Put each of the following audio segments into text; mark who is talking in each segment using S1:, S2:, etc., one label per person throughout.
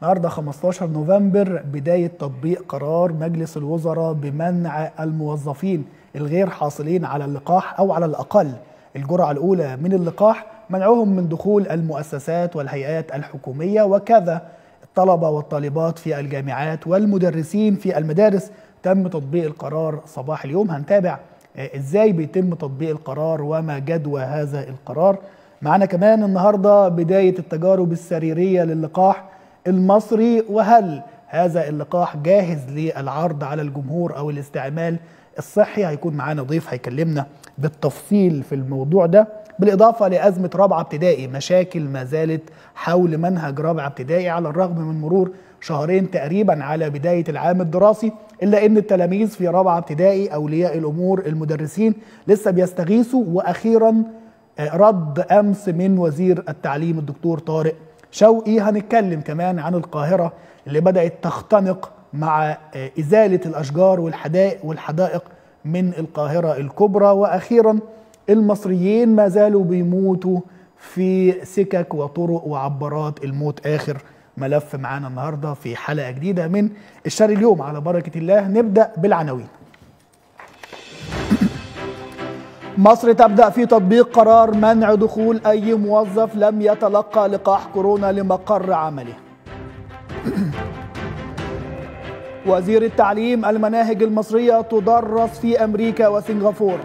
S1: النهارده 15 نوفمبر بداية تطبيق قرار مجلس الوزراء بمنع الموظفين الغير حاصلين على اللقاح أو على الأقل الجرعة الأولى من اللقاح منعهم من دخول المؤسسات والهيئات الحكومية وكذا الطلبة والطالبات في الجامعات والمدرسين في المدارس تم تطبيق القرار صباح اليوم هنتابع ازاي بيتم تطبيق القرار وما جدوى هذا القرار معنا كمان النهارده بدايه التجارب السريريه للقاح المصري وهل هذا اللقاح جاهز للعرض على الجمهور او الاستعمال الصحي هيكون معانا ضيف هيكلمنا بالتفصيل في الموضوع ده بالاضافه لازمه رابعه ابتدائي مشاكل ما زالت حول منهج رابعه ابتدائي على الرغم من مرور شهرين تقريبا على بدايه العام الدراسي الا ان التلاميذ في رابعه ابتدائي اولياء الامور المدرسين لسه بيستغيثوا واخيرا رد امس من وزير التعليم الدكتور طارق شوقي هنتكلم كمان عن القاهره اللي بدات تختنق مع ازاله الاشجار والحدائق والحدائق من القاهره الكبرى واخيرا المصريين ما زالوا بيموتوا في سكك وطرق وعبارات الموت اخر ملف معانا النهارده في حلقه جديده من الشر اليوم على بركه الله نبدا بالعناوين. مصر تبدا في تطبيق قرار منع دخول اي موظف لم يتلقى لقاح كورونا لمقر عمله. وزير التعليم المناهج المصريه تدرس في امريكا وسنغافوره.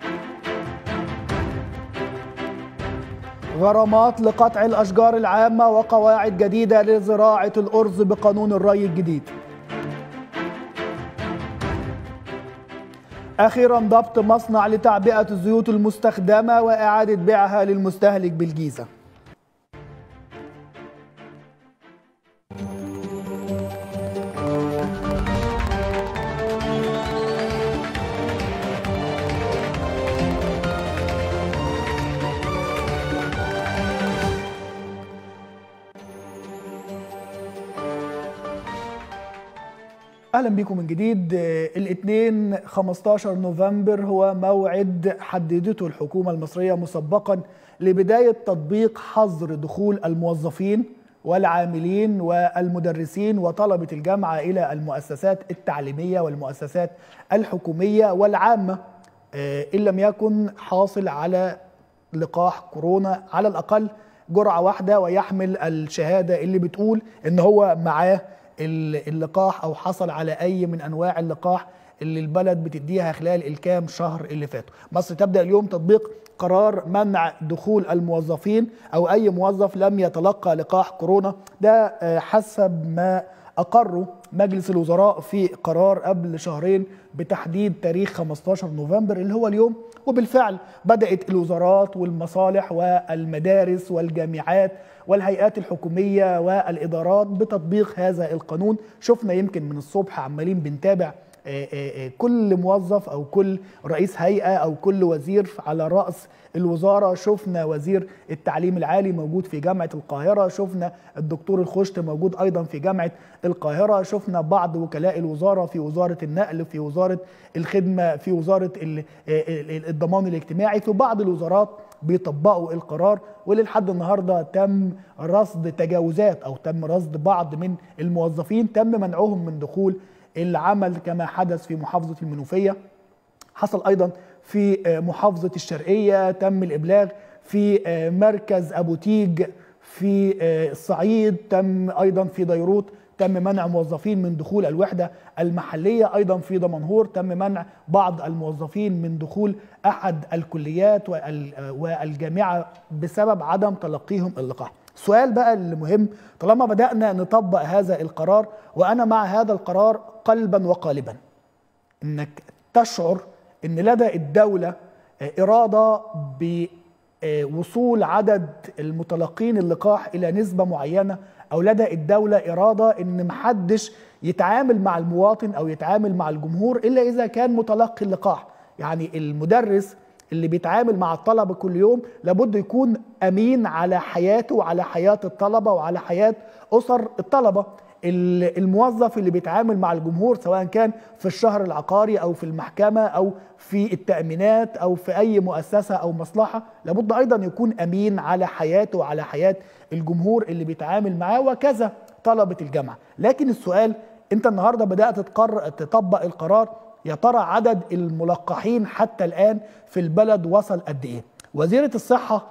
S1: غرامات لقطع الأشجار العامة وقواعد جديدة لزراعة الأرز بقانون الري الجديد أخيرا ضبط مصنع لتعبئة الزيوت المستخدمة وإعادة بيعها للمستهلك بالجيزة اهلا بكم من جديد الاثنين 15 نوفمبر هو موعد حددته الحكومه المصريه مسبقا لبدايه تطبيق حظر دخول الموظفين والعاملين والمدرسين وطلبه الجامعه الى المؤسسات التعليميه والمؤسسات الحكوميه والعامه ان لم يكن حاصل على لقاح كورونا على الاقل جرعه واحده ويحمل الشهاده اللي بتقول ان هو معاه اللقاح او حصل على اي من انواع اللقاح اللي البلد بتديها خلال الكام شهر اللي فاتوا مصر تبدا اليوم تطبيق قرار منع دخول الموظفين او اي موظف لم يتلقى لقاح كورونا ده حسب ما اقره مجلس الوزراء في قرار قبل شهرين بتحديد تاريخ 15 نوفمبر اللي هو اليوم وبالفعل بدات الوزارات والمصالح والمدارس والجامعات والهيئات الحكوميه والادارات بتطبيق هذا القانون شفنا يمكن من الصبح عمالين بنتابع كل موظف او كل رئيس هيئه او كل وزير على راس الوزاره شفنا وزير التعليم العالي موجود في جامعه القاهره شفنا الدكتور الخشت موجود ايضا في جامعه القاهره شفنا بعض وكلاء الوزاره في وزاره النقل في وزاره الخدمه في وزاره الضمان الاجتماعي في بعض الوزارات بيطبقوا القرار وللحد النهارده تم رصد تجاوزات او تم رصد بعض من الموظفين تم منعهم من دخول العمل كما حدث في محافظة المنوفية حصل أيضا في محافظة الشرقية تم الإبلاغ في مركز أبو تيج في الصعيد تم أيضا في ديروت تم منع موظفين من دخول الوحدة المحلية أيضا في دمنهور تم منع بعض الموظفين من دخول أحد الكليات والجامعة بسبب عدم تلقيهم اللقاح السؤال بقى المهم طالما بدأنا نطبق هذا القرار وأنا مع هذا القرار قلبا وقالبا إنك تشعر إن لدى الدولة إرادة بوصول عدد المتلقين اللقاح إلى نسبة معينة أو لدى الدولة إرادة إن محدش يتعامل مع المواطن أو يتعامل مع الجمهور إلا إذا كان متلقي اللقاح يعني المدرس اللي بيتعامل مع الطلبه كل يوم لابد يكون امين على حياته وعلى حياه الطلبه وعلى حياه اسر الطلبه الموظف اللي بيتعامل مع الجمهور سواء كان في الشهر العقاري او في المحكمه او في التامينات او في اي مؤسسه او مصلحه لابد ايضا يكون امين على حياته وعلى حياه الجمهور اللي بيتعامل معاه وكذا طلبه الجامعه لكن السؤال انت النهارده بدات تقرر تطبق القرار يا ترى عدد الملقحين حتى الان في البلد وصل قد ايه وزيره الصحه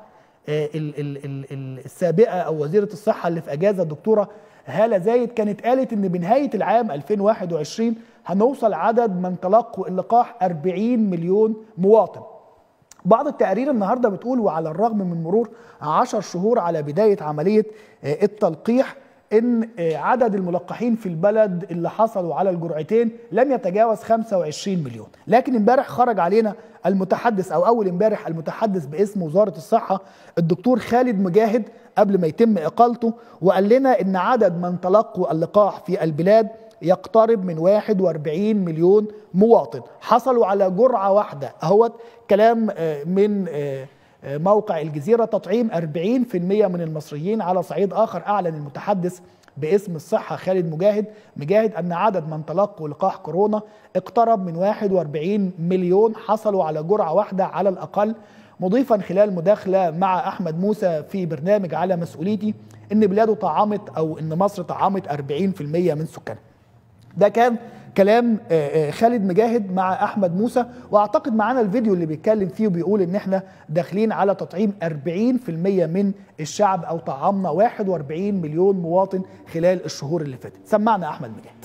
S1: السابقه او وزيره الصحه اللي في اجازه الدكتوره هاله زايد كانت قالت ان بنهايه العام 2021 هنوصل عدد من تلقوا اللقاح 40 مليون مواطن بعض التقارير النهارده بتقول وعلى الرغم من مرور 10 شهور على بدايه عمليه التلقيح ان عدد الملقحين في البلد اللي حصلوا على الجرعتين لم يتجاوز 25 مليون لكن امبارح خرج علينا المتحدث او اول امبارح المتحدث باسم وزاره الصحه الدكتور خالد مجاهد قبل ما يتم اقالته وقال لنا ان عدد من تلقوا اللقاح في البلاد يقترب من 41 مليون مواطن حصلوا على جرعه واحده اهوت كلام من موقع الجزيره تطعيم 40% من المصريين على صعيد اخر اعلن المتحدث باسم الصحه خالد مجاهد مجاهد ان عدد من تلقوا لقاح كورونا اقترب من 41 مليون حصلوا على جرعه واحده على الاقل مضيفا خلال مداخله مع احمد موسى في برنامج على مسؤوليتي ان بلاده طعمت او ان مصر طعمت 40% من سكانها. ده كان كلام خالد مجاهد مع احمد موسى واعتقد معانا الفيديو اللي بيتكلم فيه وبيقول ان احنا داخلين على تطعيم 40% من الشعب او طعمنا 41 مليون مواطن خلال الشهور اللي فاتت سمعنا احمد مجاهد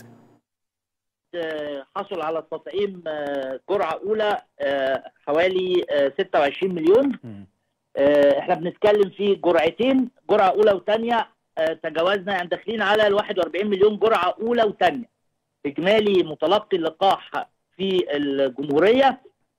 S2: حصل على التطعيم جرعه اولى حوالي 26 مليون احنا بنتكلم في جرعتين جرعه اولى وثانيه تجاوزنا يعني داخلين على ال 41 مليون جرعه اولى وثانيه اجمالي متلقي اللقاح في الجمهوريه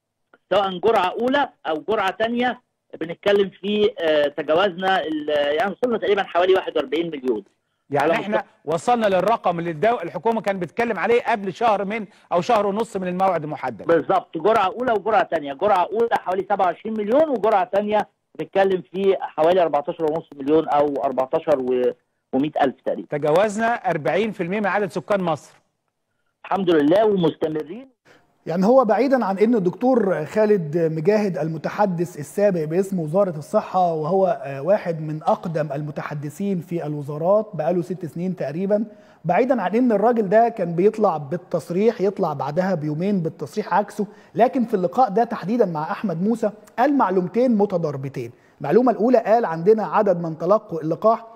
S2: سواء جرعه اولى او جرعه ثانيه بنتكلم في تجاوزنا يعني وصلنا تقريبا حوالي 41 مليون
S3: يعني احنا وصلنا للرقم اللي الدو... الحكومه كانت بتتكلم عليه قبل شهر من او شهر ونص من الموعد المحدد
S2: بالظبط جرعه اولى وجرعه ثانيه جرعه اولى حوالي 27 مليون وجرعه ثانيه بنتكلم في حوالي 14.5 مليون او 14 و 100 الف تقريبا
S3: تجاوزنا 40% من عدد سكان مصر
S2: الحمد لله ومستمرين
S1: يعني هو بعيدا عن ان الدكتور خالد مجاهد المتحدث السابق باسم وزاره الصحه وهو واحد من اقدم المتحدثين في الوزارات بقاله ست سنين تقريبا بعيدا عن ان الراجل ده كان بيطلع بالتصريح يطلع بعدها بيومين بالتصريح عكسه لكن في اللقاء ده تحديدا مع احمد موسى قال معلومتين متضاربتين المعلومه الاولى قال عندنا عدد من تلقوا اللقاح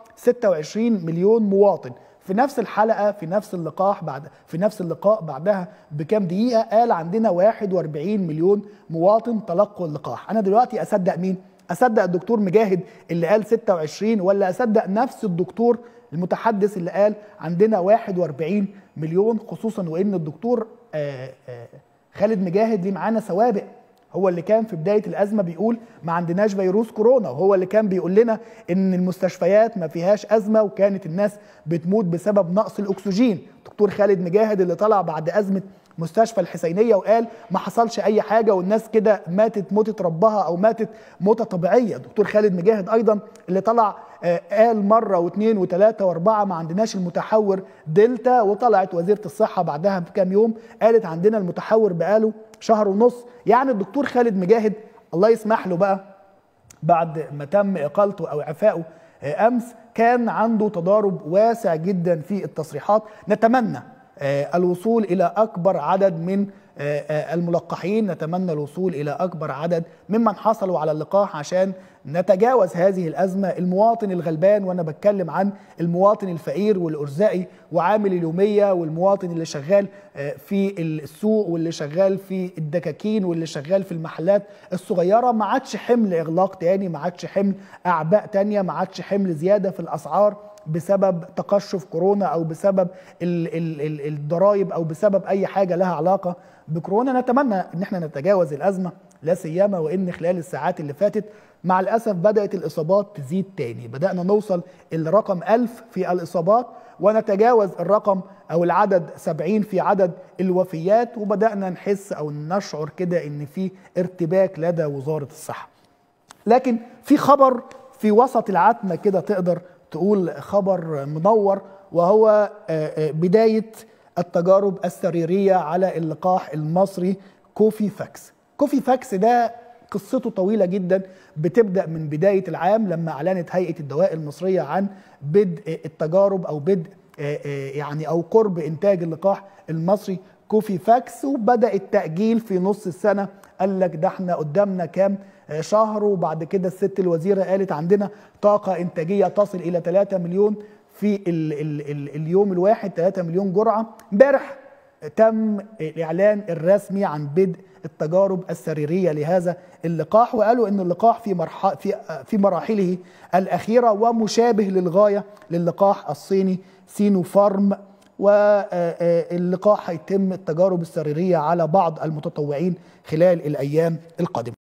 S1: 26 مليون مواطن في نفس الحلقه في نفس اللقاح بعد في نفس اللقاء بعدها بكام دقيقه قال عندنا 41 مليون مواطن تلقوا اللقاح انا دلوقتي اصدق مين اصدق الدكتور مجاهد اللي قال 26 ولا اصدق نفس الدكتور المتحدث اللي قال عندنا 41 مليون خصوصا وان الدكتور آآ آآ خالد مجاهد ليه معانا سوابق هو اللي كان في بدايه الازمه بيقول ما عندناش فيروس كورونا وهو اللي كان بيقول لنا ان المستشفيات ما فيهاش ازمه وكانت الناس بتموت بسبب نقص الاكسجين دكتور خالد مجاهد اللي طلع بعد ازمه مستشفى الحسينيه وقال ما حصلش اي حاجه والناس كده ماتت موتة ربها او ماتت موتة طبيعيه دكتور خالد مجاهد ايضا اللي طلع قال مره واثنين وثلاثه واربعه ما عندناش المتحور دلتا وطلعت وزيره الصحه بعدها بكام يوم قالت عندنا المتحور بقاله شهر ونص يعني الدكتور خالد مجاهد الله يسمح له بقى بعد ما تم اقالته او اعفائه امس كان عنده تضارب واسع جدا في التصريحات نتمنى الوصول الى اكبر عدد من الملقحين نتمنى الوصول الى اكبر عدد ممن حصلوا على اللقاح عشان نتجاوز هذه الازمه المواطن الغلبان وانا بتكلم عن المواطن الفقير والارزاقي وعامل اليوميه والمواطن اللي شغال في السوق واللي شغال في الدكاكين واللي شغال في المحلات الصغيره ما عادش حمل اغلاق تاني ما عادش حمل اعباء تانيه ما عادش حمل زياده في الاسعار بسبب تقشف كورونا او بسبب الضرائب او بسبب اي حاجه لها علاقه بكورونا نتمنى ان احنا نتجاوز الازمه لا سيما وان خلال الساعات اللي فاتت مع الاسف بدات الاصابات تزيد تاني بدانا نوصل الرقم 1000 في الاصابات ونتجاوز الرقم او العدد 70 في عدد الوفيات وبدانا نحس او نشعر كده ان في ارتباك لدى وزاره الصحه لكن في خبر في وسط العتمه كده تقدر تقول خبر منور وهو بدايه التجارب السريريه على اللقاح المصري كوفي فاكس كوفي فاكس ده قصته طويله جدا بتبدا من بدايه العام لما اعلنت هيئه الدواء المصريه عن بدء التجارب او بدء يعني او قرب انتاج اللقاح المصري كوفي فاكس وبدا التاجيل في نص السنه قال لك ده احنا قدامنا كام شهر وبعد كده الست الوزيره قالت عندنا طاقه انتاجيه تصل الى 3 مليون في ال ال ال اليوم الواحد 3 مليون جرعه امبارح تم الاعلان الرسمي عن بدء التجارب السريريه لهذا اللقاح وقالوا ان اللقاح في مرحله في في مراحله الاخيره ومشابه للغايه للقاح الصيني سينو فارم واللقاح هيتم التجارب السريريه على بعض المتطوعين خلال الايام القادمه